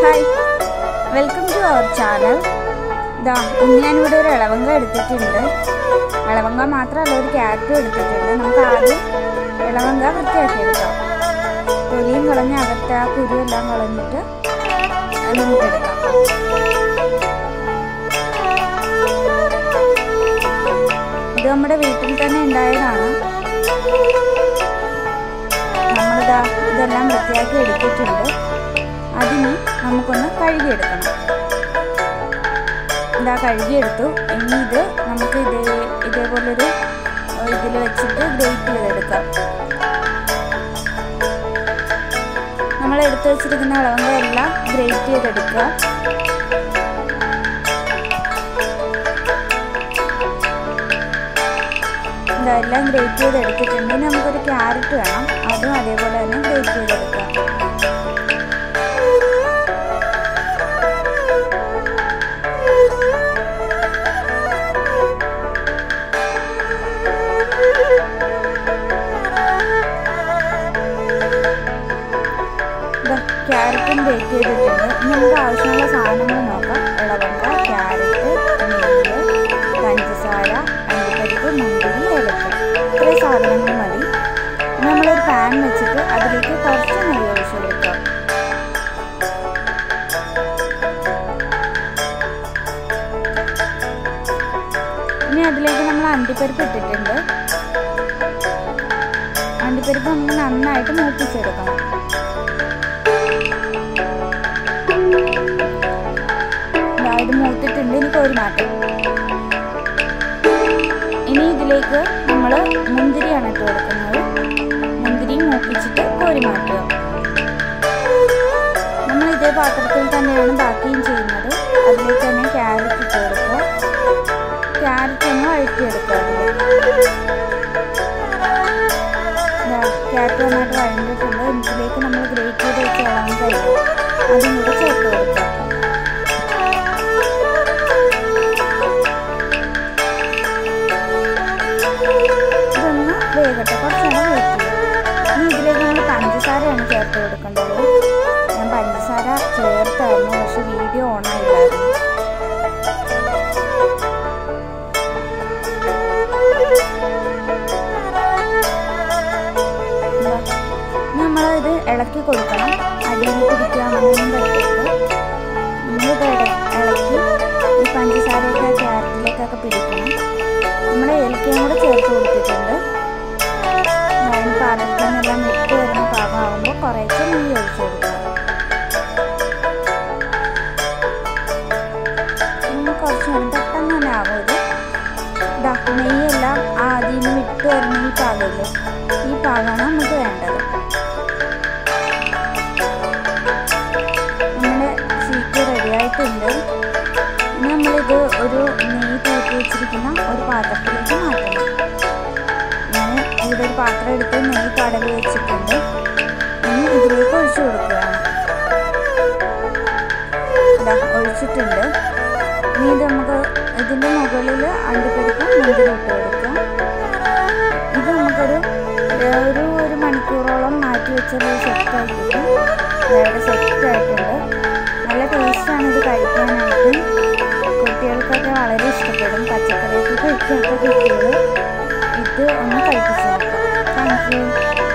hi welcome to our channel ഇതാ ഇന്ന് ഞാനിവിടെ ഒരു ഇളവങ്ക എടുത്തിട്ടുണ്ട് ഇളവങ്ക മാത്രമല്ല ഒരു ക്യാരറ്റും എടുത്തിട്ടുണ്ട് നമുക്ക് ആദ്യം ഇളവങ്ക വൃത്തിയാക്കി എടുക്കാം തൊലിയും കളഞ്ഞ് അകത്തെ ആ കുരുവെല്ലാം കളഞ്ഞിട്ട് അത് നമുക്ക് എടുക്കാം ഇത് നമ്മുടെ വീട്ടിൽ തന്നെ ഉണ്ടായതാണ് നമ്മളിതാ ഇതെല്ലാം വൃത്തിയാക്കി എടുത്തിട്ടുണ്ട് അതിന് നമുക്കൊന്ന് കഴുകിയെടുക്കണം ഇതാ കഴുകിയെടുത്തു ഇനി ഇത് നമുക്ക് ഇതേ ഇതേപോലൊരു ഇതിൽ വെച്ചിട്ട് ഗ്രേറ്റ് ചെയ്തെടുക്കാം നമ്മൾ എടുത്തു വെച്ചിരിക്കുന്ന ഇളവങ്ക എല്ലാം ഗ്രേറ്റ് ചെയ്തെടുക്കുക ഇതെല്ലാം ഗ്രേറ്റ് ചെയ്ത് എടുത്തിട്ടുണ്ട് ഇനി നമുക്കൊരു ക്യാരറ്റ് വേണം അതും അതേപോലെ തന്നെ ഗ്രേറ്റ് ചെയ്തെടുക്കാം ക്യാരറ്റും ഗ്രേറ്റ് ചെയ്തിട്ടുണ്ട് ഇനി നമുക്ക് ആവശ്യമുള്ള സാധനങ്ങൾ നോക്കാം ഇളവങ്ക ക്യാരറ്റ് നെയ്യ് പഞ്ചസാര അണ്ടിപ്പരിപ്പ് മുന്തിരി ഏലക്ക ഇത്രയും സാധനങ്ങൾ മതി ഇനി നമ്മളൊരു പാൻ വെച്ചിട്ട് അതിലേക്ക് കുറച്ച് നെയ്യ് ഒഴിച്ചു കൊടുക്കാം ഇനി അതിലേക്ക് നമ്മൾ അണ്ടിപ്പരിപ്പ് ഇട്ടിട്ടുണ്ട് അണ്ടിപ്പരിപ്പ് നമുക്ക് നന്നായിട്ട് മൂപ്പിച്ചെടുക്കണം ഇത് മൂത്തിട്ടുണ്ട് ഇനി കോരി മാറ്റാം ഇനി ഇതിലേക്ക് നമ്മൾ മുന്തിരിയാണ് ഇട്ട് കൊടുക്കുന്നത് മുന്തിരി മൂപ്പിച്ചിട്ട് കോരി മാറ്റുക നമ്മൾ ഇതേ പാത്രത്തിൽ തന്നെയാണ് ബാക്കിയും ചെയ്യുന്നത് അതിലേക്ക് തന്നെ ക്യാരറ്റ് ഇട്ട് കൊടുക്കുക ക്യാരറ്റ് ഒന്ന് വഴറ്റിയെടുക്കുക ക്യാരറ്റ് നന്നായിട്ട് വഴണ്ടിട്ടുണ്ട് ഇതിലേക്ക് നമ്മൾ ഗ്രേറ്റ് ചെയ്ത് വെച്ച് ഇളകാൻ കഴിയും അതും കൂടെ ചേർത്ത് കൊടുക്കുക ഇതൊന്ന് വേകട്ടെ കുറച്ച് നേരം വെയിറ്റ് ചെയ്യും ഇനി ഇതിലേക്ക് നമ്മൾ പഞ്ചസാരയാണ് ചേർത്ത് കൊടുക്കേണ്ടത് ഞാൻ പഞ്ചസാര ചേർത്തായിരുന്നു പക്ഷെ വീഡിയോ ഓൺ ആയില്ലായിരുന്നു നമ്മളിത് ഇളക്കി കൊടുക്കണം അടിയിൽ പിടിക്കാമെന്നൊന്നും പറ്റരുത് നമ്മളിത് ഇളക്കി ഈ പഞ്ചസാരയൊക്കെ ക്യാരറ്റിലേക്കൊക്കെ പിടിക്കണം നമ്മൾ ഏലക്കയും കൂടെ ചേർത്ത് കൊടുത്തിട്ടുണ്ട് ഞാൻ പാലത്തിനെല്ലാം ഇട്ട് വരുന്ന പാകമാകുമ്പോൾ കുറേശ്ശെ നെയ്യ് ഒഴിച്ചു കൊടുക്കുക കുറച്ച് നേരം പെട്ടെന്ന് തന്നെ ആകും ഇത് ഇതാ നെയ്യെല്ലാം ആദ്യം നിന്ന് വിട്ട് വരുന്ന ഈ പാകമില്ലേ ഈ പാകമാണ് നമുക്ക് വേണ്ടത് നമ്മുടെ ഷീറ്റ് റെഡിയായിട്ടുണ്ട് ഇനി നമ്മളിത് ഒരു നെയ്യ് തൂക്കി വെച്ചിരിക്കുന്ന ഒരു പാത്രത്തിലേക്ക് മാറ്റണം ഞാൻ ഇവിടെ ഒരു പാത്രം എടുത്ത് നെയ്യ് കടൽ വെച്ചിട്ടുണ്ട് ഇനി ഇതിലേക്ക് ഒഴിച്ചു കൊടുക്കുകയാണ് ഇതാ ഒഴിച്ചിട്ടുണ്ട് ഇനി ഇത് നമുക്ക് ഇതിൻ്റെ മുകളിൽ അണ്ടിപ്പരിപ്പ് മുന്തിരി ഇട്ട് കൊടുക്കാം ഇത് നമുക്കൊരു ഒരു ഒരു മണിക്കൂറോളം മാറ്റി വെച്ചാൽ സെറ്റായി കിട്ടും ഇവിടെ സെറ്റായിട്ടുണ്ട് നല്ല ടേസ്റ്റാണ് ഇത് കഴിക്കാനായിട്ട് കുട്ടികൾക്കൊക്കെ വളരെ ഇഷ്ടപ്പെടും പച്ചക്കറിയൊക്കെ കഴിക്കാത്ത കുട്ടികൾ ഇത് ഒന്ന് കഴിപ്പിച്ചു നോക്കാം താങ്ക് യു